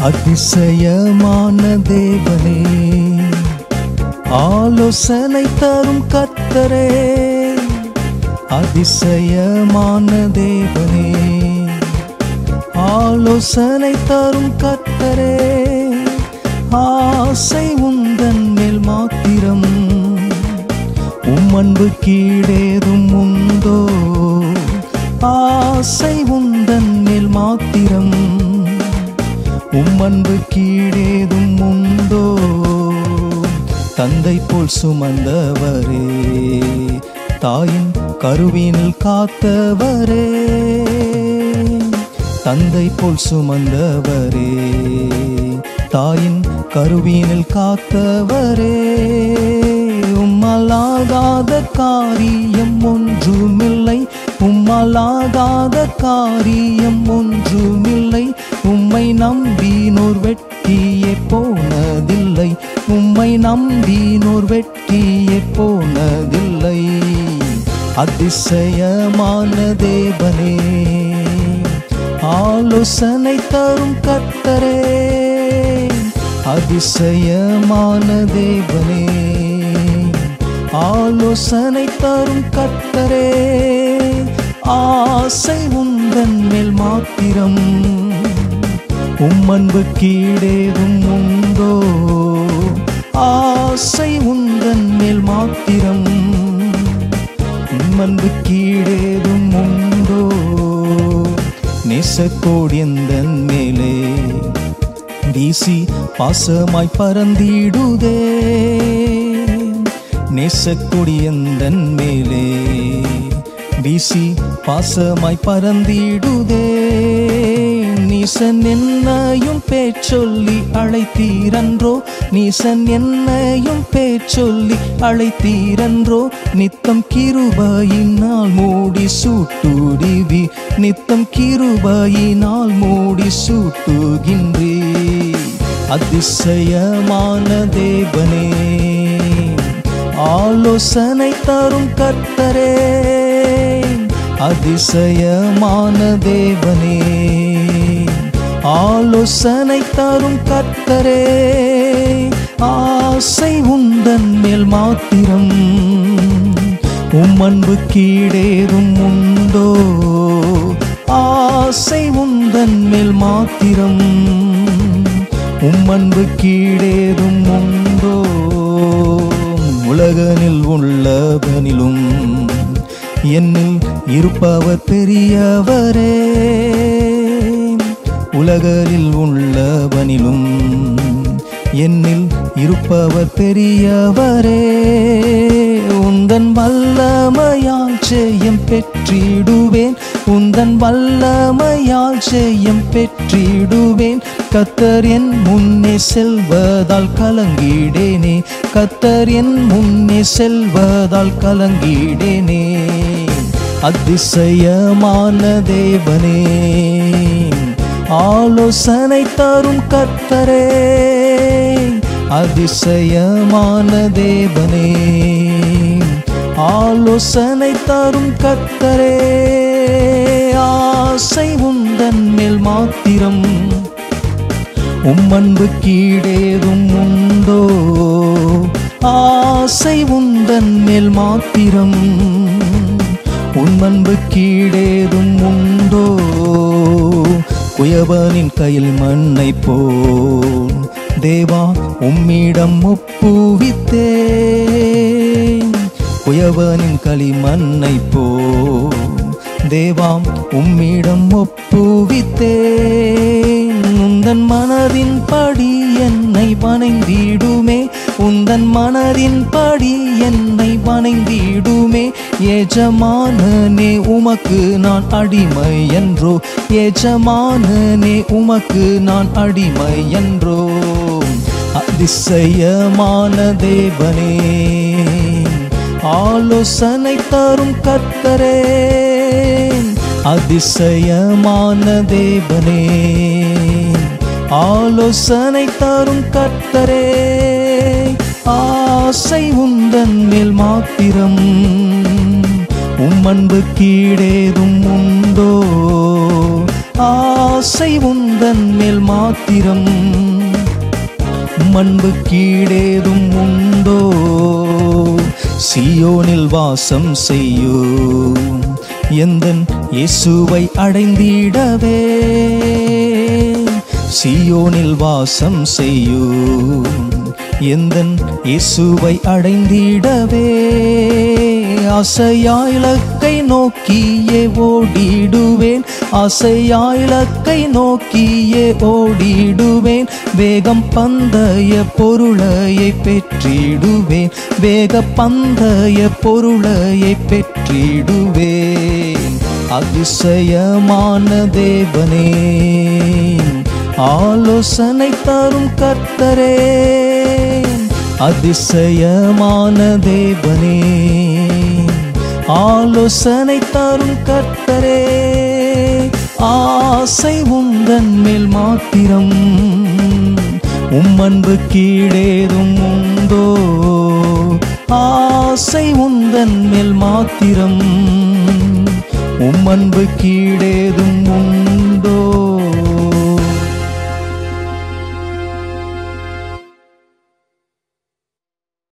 அதிசயமான தேவனே ஆலோசனை தரும் கர்த்தரே அதிசயமான தேவனே ஆலோசனை தரும் கர்த்தரே ஆசை உந்தன் மேல் மாத்திரம் உம் அன்பு கீழேதும் உண்டோ ஆசை உந்தன் மேல் மாத்திரம் உம் அன்பு கீழேதும் உண்டோ தந்தை போல் சுமந்தவரே தாயின் கருவினில் காத்தவரே தந்தை போல் சுமந்தவரே தாயின் கருவினில் காத்தவரே உம்மலாகாத காரியம் ஒன்றுமில்லை உம்மலாகாத காரியம் ஒன்றுமில்லை உம்மை நம்பினோர் வெட்டியே போனதில்லை உம்மை நம்பினோர் வெட்டியே போனதில்லை அதிசயமான தேவனே ஆலோசனை தரும் கர்த்தரே அதிசயமான தேவனே ஆலோசனை தரும் கர்த்தரே ஆசை உந்தன் மேல் மாத்திரம் உம் அன்பு கீழேதும் உண்டோ ஆசை உந்தன் மேல் மாத்திரம் உம் அன்பு கீழேதும் உண்டோ நேசக்கோடியந்தன் மேலே வீசி பாசமாய் பறந்திடுதே நேசக்கொடியந்தன் மேலே வீசி பாசமாய் பறந்திடுதே நீசன் என்னையும் பேச்சொல்லி அழைத்தீரன்றோ நீசன் என்னையும் பேச்சொல்லி அழைத்தீரன்றோ நித்தம் கிருபையினால் மூடி சூட்டுடிவி நித்தம் கிருபையினால் மூடி சூட்டுகின்றே அதிசயமான தேவனே ஆலோசனை தரும் கர்த்தரே அதிசயமான தேவனே ஆலோசனை தரும் கர்த்தரே ஆசை உந்தன் மேல் மாத்திரம் உம் அன்பு கீழேதும் உண்டோ ஆசை உந்தன் மேல் மாத்திரம் உம் அன்பு கீழேதும் உண்டோ உலகனில் உள்ளவனிலும் என்னில் இருப்பவர் பெரியவரே உலகில் உள்ளவனிலும் என்னில் இருப்பவர் பெரியவரே உந்தன் வல்லமையால் ஜெயம் பெற்றிடுவேன் உந்தன் வல்லமையால் ஜெயம் பெற்றிடுவேன் கத்தர் என் முன்னே செல்வதால் கலங்கிடேனே கத்தர் என் முன்னே செல்வதால் கலங்கிடேனே அதிசயமான தேவனே ஆலோசனை தரும் கர்த்தரே அதிசயமான தேவனே ஆலோசனை தரும் கர்த்தரே ஆசை உந்தன் மேல் மாத்திரம் உம் அன்பு கீழேதும் உண்டோ ஆசை உந்தன் மேல் மாத்திரம் உன் அன்பு கீழேதும் உண்டோ குயவனின் கையில் மண்ணை போல் தேவா உம்மிடம் ஒப்புவித்தேன் குயவனின் களிமண்ணை போல் தேவாம் உம்மிடம் ஒப்புவித்தேன் உந்தன் மனதின் படி என்னை வணைந்திடுமே உந்தன் மனதின் படி என்னை வணைந்திடுமே எஜமானனே உமக்கு நான் அடிமை என்றோ எஜமானனே உமக்கு நான் அடிமை என்றோ அதிசயமான தேவனே ஆலோசனை தரும் கர்த்தரே அதிசயமான தேவனே ஆலோசனை தரும் கர்த்தரே ஆசை உந்தன் மேல் மாத்திரம் உம் அன்பு கீழேதும் உண்டோ ஆசை ஆசை உந்தன் மேல் மாத்திரம் மண்பு கீழேதும் உண்டோ சியோனில் வாசம் செய்யும் எந்தன் இயேசுவை அடைந்திடவே சியோனில் வாசம் செய்யும் எந்தன் இயேசுவை அடைந்திடவே ஆசையாயிலக்கை நோக்கியே ஓடிடுவேன் ஆசையாயிலக்கை நோக்கியே ஓடிடுவேன் வேகம் பந்தய பொருளையை பெற்றிடுவேன் வேக பந்தய பொருளையை பெற்றிடுவேன் அதிசயமான தேவனே ஆலோசனை தரும் கர்த்தரே அதிசயமான தேவனே ஆலோசனை தரும் கர்த்தரே ஆசை உந்தன் மேல் மாத்திரம் உம்மன்பு கீழேதும் உண்டோ ஆசை உந்தன் மேல் மாத்திரம் உம்மன்பு கீழேதும் உண்டோ